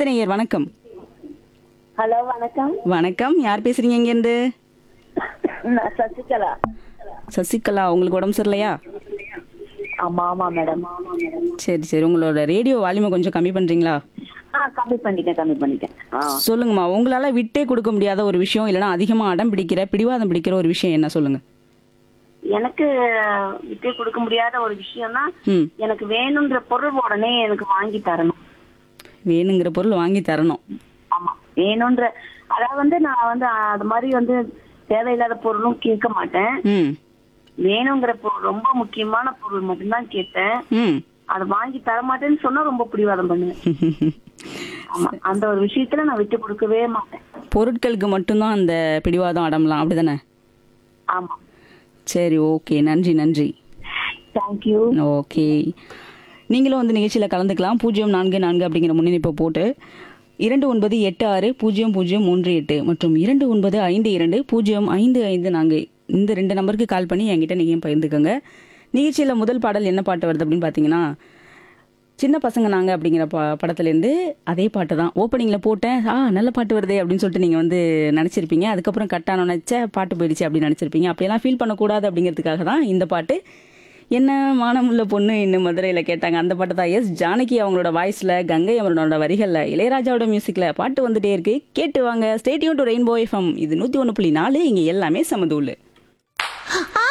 அடுத்த நேயர் வணக்கம் ஹலோ வணக்கம் வணக்கம் யார் பேசுறீங்க இங்கேருந்து நான் சசிகலா சசிகலா உங்களுக்கு உடம்பு சரியில்லையா ஆமா ஆமா மேடம் சரி சரி உங்களோட ரேடியோ வால்யூமை கொஞ்சம் கம்மி பண்றீங்களா ஆ கம்மி பண்ணிட்டேன் கம்மி பண்ணிட்டேன் ஆ சொல்லுங்கம்மா உங்களால விட்டே கொடுக்க முடியாத ஒரு விஷயம் இல்லைன்னா அதிகமா அடம் பிடிக்கிற பிடிவாதம் பிடிக்கிற ஒரு விஷயம் என்ன சொல்லுங்க எனக்கு விட்டு கொடுக்க முடியாத ஒரு விஷயம்னா ம் எனக்கு வேணுன்ற பொருள் உடனே எனக்கு வாங்கி தரணும் வேணுங்கிற பொருள் வாங்கி தரணும் ஆமா வேணுன்ற அதாவது வந்து நான் வந்து அது மாதிரி வந்து தேவையில்லாத பொருளும் கேட்க மாட்டேன் ம் வேணுங்கிற பொருள் ரொம்ப முக்கியமான பொருள் மட்டும்தான் கேட்பேன் ம் அதை வாங்கி தர மாட்டேன்னு சொன்னா ரொம்ப பிடிவாதம் பண்ணுவேன் ஆமா அந்த ஒரு விஷயத்துல நான் விட்டு கொடுக்கவே மாட்டேன் பொருட்களுக்கு மட்டும்தான் அந்த பிடிவாதம் அடம்லாம் அப்படிதானே ஆமா சரி ஓகே நன்றி நன்றி தேங்க்யூ ஓகே நீங்களும் வந்து நிகழ்ச்சியில் கலந்துக்கலாம் பூஜ்ஜியம் நான்கு நான்கு அப்படிங்கிற முன்னிணைப்பை போட்டு இரண்டு ஒன்பது எட்டு ஆறு பூஜ்ஜியம் பூஜ்ஜியம் மூன்று எட்டு மற்றும் இரண்டு ஒன்பது ஐந்து இரண்டு பூஜ்ஜியம் ஐந்து ஐந்து நான்கு இந்த ரெண்டு நம்பருக்கு கால் பண்ணி என்கிட்ட நீங்கள் பகிர்ந்துக்கோங்க நிகழ்ச்சியில் முதல் பாடல் என்ன பாட்டு வருது அப்படின்னு பார்த்தீங்கன்னா சின்ன பசங்க நாங்கள் அப்படிங்கிற பா படத்துலேருந்து அதே பாட்டு தான் ஓப்பனிங்கில் போட்டேன் ஆ நல்ல பாட்டு வருதே அப்படின்னு சொல்லிட்டு நீங்கள் வந்து நினச்சிருப்பீங்க அதுக்கப்புறம் கட்டான நினச்ச பாட்டு போயிடுச்சு அப்படின்னு நினச்சிருப்பீங்க அப்படியெல்லாம் ஃபீல் பண்ணக்கூடாது அப்படிங்கிறதுக்காக தான் இந்த பாட்டு என்ன மானமுள்ள பொண்ணு இன்னும் மதுரையில் கேட்டாங்க அந்த பாட்டு தான் எஸ் ஜானகி அவங்களோட வாய்ஸில் கங்கை அவரோட வரிகளில் இளையராஜாவோட மியூசிக்கில் பாட்டு வந்துட்டே இருக்கு கேட்டு வாங்க ஸ்டேடியம் டு ரெயின்போ எஃப்எம் இது நூற்றி ஒன்று புள்ளி நாலு இங்கே எல்லாமே சமதூள் ஆ